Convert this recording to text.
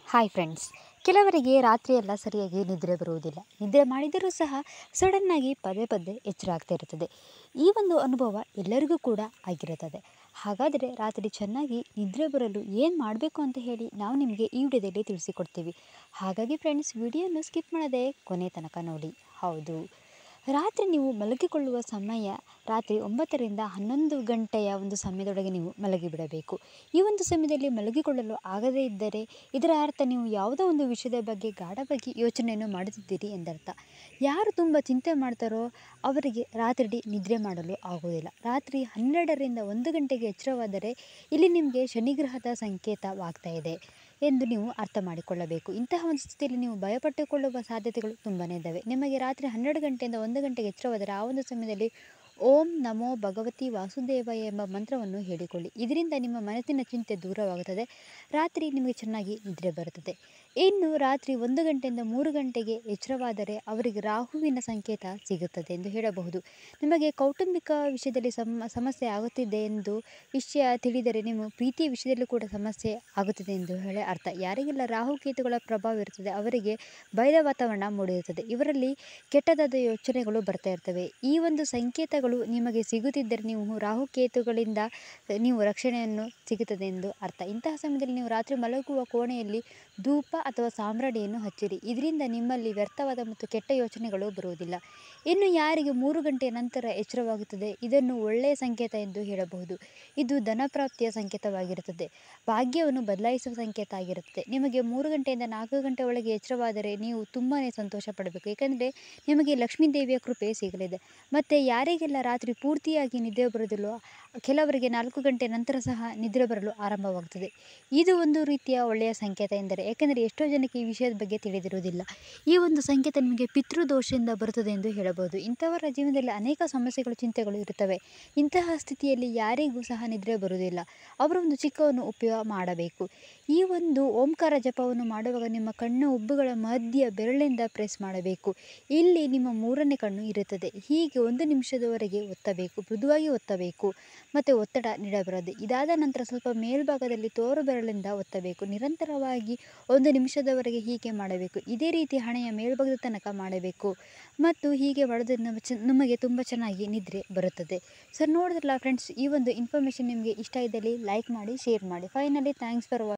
hi friends ಕೆಲವರಿಗೆ ರಾತ್ರಿಯೆಲ್ಲ ಸರಿಯಾಗಿ ನಿದ್ರೆ ಬರುವುದಿಲ್ಲ ನಿದ್ರೆ ಮಾಡಿದರೂ ಸಹ ಸಡನ್ನಾಗಿ ಪದೇ ಪದೇ ಎಚ್ಚರ ಆಗ್ತಾ ಇರುತ್ತದೆ ಈ ಒಂದು ಅನುಭವ ಎಲ್ಲರಿಗೂ ಕೂಡ ಆಗಿರುತ್ತದೆ ಹಾಗಾದರೆ ರಾತ್ರಿ ಚೆನ್ನಾಗಿ ನಿದ್ರೆ ಬರಲು ಏನು ಮಾಡಬೇಕು ಅಂತ ಹೇಳಿ ನಾವು ನಿಮಗೆ ಈ ವಿಡಿಯೋದಲ್ಲಿ ತಿಳಿಸಿಕೊಡ್ತೀವಿ ಹಾಗಾಗಿ ಫ್ರೆಂಡ್ಸ್ ವಿಡಿಯೋನ ಸ್ಕಿಪ್ ಮಾಡದೆ ಕೊನೆ ತನಕ ನೋಡಿ ಹೌದು ರಾತ್ರಿ ನೀವು ಮಲಗಿಕೊಳ್ಳುವ ಸಮಯ ರಾತ್ರಿ ಒಂಬತ್ತರಿಂದ ಹನ್ನೊಂದು ಗಂಟೆಯ ಒಂದು ಸಮಯದೊಳಗೆ ನೀವು ಮಲಗಿಬಿಡಬೇಕು ಈ ಒಂದು ಸಮಯದಲ್ಲಿ ಮಲಗಿಕೊಳ್ಳಲು ಆಗದೇ ಇದ್ದರೆ ಇದರ ಅರ್ಥ ನೀವು ಯಾವುದೋ ಒಂದು ವಿಷಯದ ಬಗ್ಗೆ ಗಾಢವಾಗಿ ಯೋಚನೆಯನ್ನು ಮಾಡುತ್ತಿದ್ದೀರಿ ಎಂದರ್ಥ ಯಾರು ತುಂಬ ಚಿಂತೆ ಮಾಡ್ತಾರೋ ಅವರಿಗೆ ರಾತ್ರಿ ನಿದ್ರೆ ಮಾಡಲು ಆಗುವುದಿಲ್ಲ ರಾತ್ರಿ ಹನ್ನೆರಡರಿಂದ ಒಂದು ಗಂಟೆಗೆ ಎಚ್ಚರವಾದರೆ ಇಲ್ಲಿ ನಿಮಗೆ ಶನಿಗ್ರಹದ ಸಂಕೇತವಾಗ್ತಾ ಇದೆ ಎಂದು ನೀವು ಅರ್ಥ ಮಾಡಿಕೊಳ್ಳಬೇಕು ಇಂತಹ ಒಂದು ಸ್ಥಿತಿಯಲ್ಲಿ ನೀವು ಭಯಪಟ್ಟುಕೊಳ್ಳುವ ಸಾಧ್ಯತೆಗಳು ತುಂಬಾ ಇದ್ದಾವೆ ನಿಮಗೆ ರಾತ್ರಿ ಹನ್ನೆರಡು ಗಂಟೆಯಿಂದ ಒಂದು ಗಂಟೆಗೆ ಎಚ್ಚರವಾದರೆ ಆ ಒಂದು ಸಮಯದಲ್ಲಿ ಓಂ ನಮೋ ಭಗವತಿ ವಾಸುದೇವಯ್ಯ ಎಂಬ ಮಂತ್ರವನ್ನು ಹೇಳಿಕೊಳ್ಳಿ ಇದರಿಂದ ನಿಮ್ಮ ಮನಸ್ಸಿನ ಚಿಂತೆ ದೂರವಾಗುತ್ತದೆ ರಾತ್ರಿ ನಿಮಗೆ ಚೆನ್ನಾಗಿ ನಿದ್ರೆ ಬರುತ್ತದೆ ಇನ್ನು ರಾತ್ರಿ ಒಂದು ಗಂಟೆಯಿಂದ ಮೂರು ಗಂಟೆಗೆ ಎಚ್ಚರವಾದರೆ ಅವರಿಗೆ ರಾಹುವಿನ ಸಂಕೇತ ಸಿಗುತ್ತದೆ ಎಂದು ಹೇಳಬಹುದು ನಿಮಗೆ ಕೌಟುಂಬಿಕ ವಿಷಯದಲ್ಲಿ ಸಮ ಸಮಸ್ಯೆ ಆಗುತ್ತಿದೆ ಎಂದು ವಿಷಯ ತಿಳಿದರೆ ನಿಮ್ಮ ಪ್ರೀತಿಯ ವಿಷಯದಲ್ಲೂ ಕೂಡ ಸಮಸ್ಯೆ ಆಗುತ್ತದೆ ಎಂದು ಹೇಳಿ ಅರ್ಥ ಯಾರಿಗೆಲ್ಲ ರಾಹುಕೇತುಗಳ ಪ್ರಭಾವ ಇರುತ್ತದೆ ಅವರಿಗೆ ಭಯದ ವಾತಾವರಣ ಮೂಡಿರುತ್ತದೆ ಇವರಲ್ಲಿ ಕೆಟ್ಟದಾದ ಯೋಚನೆಗಳು ಬರ್ತಾ ಇರ್ತವೆ ಈ ಒಂದು ಸಂಕೇತಗಳು ನಿಮಗೆ ಸಿಗುತ್ತಿದ್ದರೆ ನೀವು ರಾಹುಕೇತುಗಳಿಂದ ನೀವು ರಕ್ಷಣೆಯನ್ನು ಸಿಗುತ್ತದೆ ಎಂದು ಅರ್ಥ ಇಂತಹ ಸಮಯದಲ್ಲಿ ನೀವು ರಾತ್ರಿ ಮಲಗುವ ಕೋಣೆಯಲ್ಲಿ ಧೂಪ ಅಥವಾ ಸಾಂಬ್ರಾಣಿಯನ್ನು ಹಚ್ಚಿರಿ ಇದರಿಂದ ನಿಮ್ಮಲ್ಲಿ ವ್ಯರ್ಥವಾದ ಮತ್ತು ಕೆಟ್ಟ ಯೋಚನೆಗಳು ಬರುವುದಿಲ್ಲ ಇನ್ನು ಯಾರಿಗೆ ಮೂರು ಗಂಟೆಯ ನಂತರ ಎಚ್ಚರವಾಗುತ್ತದೆ ಇದನ್ನು ಒಳ್ಳೆಯ ಸಂಕೇತ ಎಂದು ಹೇಳಬಹುದು ಇದು ಧನಪ್ರಾಪ್ತಿಯ ಸಂಕೇತವಾಗಿರುತ್ತದೆ ಭಾಗ್ಯವನ್ನು ಬದಲಾಯಿಸುವ ಸಂಕೇತ ಆಗಿರುತ್ತದೆ ನಿಮಗೆ ಮೂರು ಗಂಟೆಯಿಂದ ನಾಲ್ಕು ಗಂಟೆ ಒಳಗೆ ಎಚ್ಚರವಾದರೆ ನೀವು ತುಂಬಾ ಸಂತೋಷ ಪಡಬೇಕು ಏಕೆಂದರೆ ನಿಮಗೆ ಲಕ್ಷ್ಮೀ ದೇವಿಯ ಕೃಪೆ ಸಿಗಲಿದೆ ಮತ್ತು ಯಾರಿಗೆಲ್ಲ ರಾತ್ರಿ ಪೂರ್ತಿಯಾಗಿ ನಿದ್ರೆ ಬರುವುದಿಲ್ಲೋ ಕೆಲವರಿಗೆ ನಾಲ್ಕು ಗಂಟೆ ನಂತರ ಸಹ ನಿದ್ರೆ ಬರಲು ಆರಂಭವಾಗುತ್ತದೆ ಇದು ಒಂದು ರೀತಿಯ ಒಳ್ಳೆಯ ಸಂಕೇತ ಎಂದರೆ ಏಕೆಂದರೆ ಎಷ್ಟೋ ಜನಕ್ಕೆ ಈ ವಿಷಯದ ಬಗ್ಗೆ ತಿಳಿದಿರುವುದಿಲ್ಲ ಈ ಒಂದು ಸಂಕೇತ ನಿಮಗೆ ಪಿತೃದೋಷದಿಂದ ಬರುತ್ತದೆ ಎಂದು ಹೇಳಬಹುದು ಇಂಥವರ ಜೀವನದಲ್ಲಿ ಅನೇಕ ಸಮಸ್ಯೆಗಳು ಚಿಂತೆಗಳು ಇರುತ್ತವೆ ಇಂತಹ ಸ್ಥಿತಿಯಲ್ಲಿ ಯಾರಿಗೂ ಸಹ ನಿದ್ರೆ ಬರುವುದಿಲ್ಲ ಅವರು ಒಂದು ಚಿಕ್ಕವನ್ನು ಉಪಯೋಗ ಮಾಡಬೇಕು ಈ ಒಂದು ಓಂಕಾರ ಜಪವನ್ನು ಮಾಡುವಾಗ ನಿಮ್ಮ ಕಣ್ಣು ಉಬ್ಬುಗಳ ಮಧ್ಯ ಬೆರಳಿಂದ ಪ್ರೆಸ್ ಮಾಡಬೇಕು ಇಲ್ಲಿ ನಿಮ್ಮ ಮೂರನೇ ಕಣ್ಣು ಇರುತ್ತದೆ ಹೀಗೆ ಒಂದು ನಿಮಿಷದವರೆಗೆ ಒತ್ತಬೇಕು ಮೃದುವಾಗಿ ಒತ್ತಬೇಕು ಮತ್ತು ಒತ್ತಡ ನೀಡಬಾರದು ಇದಾದ ನಂತರ ಸ್ವಲ್ಪ ಮೇಲ್ಭಾಗದಲ್ಲಿ ತೋರು ಬೆರಳಿಂದ ಒತ್ತಬೇಕು ನಿರಂತರವಾಗಿ ಒಂದು ನಿಮಿಷದವರೆಗೆ ಹೀಗೆ ಮಾಡಬೇಕು ಇದೇ ರೀತಿ ಹಣೆಯ ಮೇಲ್ಭಾಗದ ತನಕ ಮಾಡಬೇಕು ಮತ್ತು ಹೀಗೆ ಮಾಡೋದ್ರಿಂದ ಚ ನಮಗೆ ತುಂಬ ಚೆನ್ನಾಗಿ ನಿದ್ರೆ ಬರುತ್ತದೆ ಸರ್ ನೋಡಿದ್ರಲ್ಲ ಫ್ರೆಂಡ್ಸ್ ಈ ಒಂದು ಇನ್ಫಾರ್ಮೇಷನ್ ನಿಮಗೆ ಇಷ್ಟ ಇದ್ದಲ್ಲಿ ಲೈಕ್ ಮಾಡಿ ಶೇರ್ ಮಾಡಿ ಫೈನಲಿ ಥ್ಯಾಂಕ್ಸ್ ಫಾರ್ ವಾ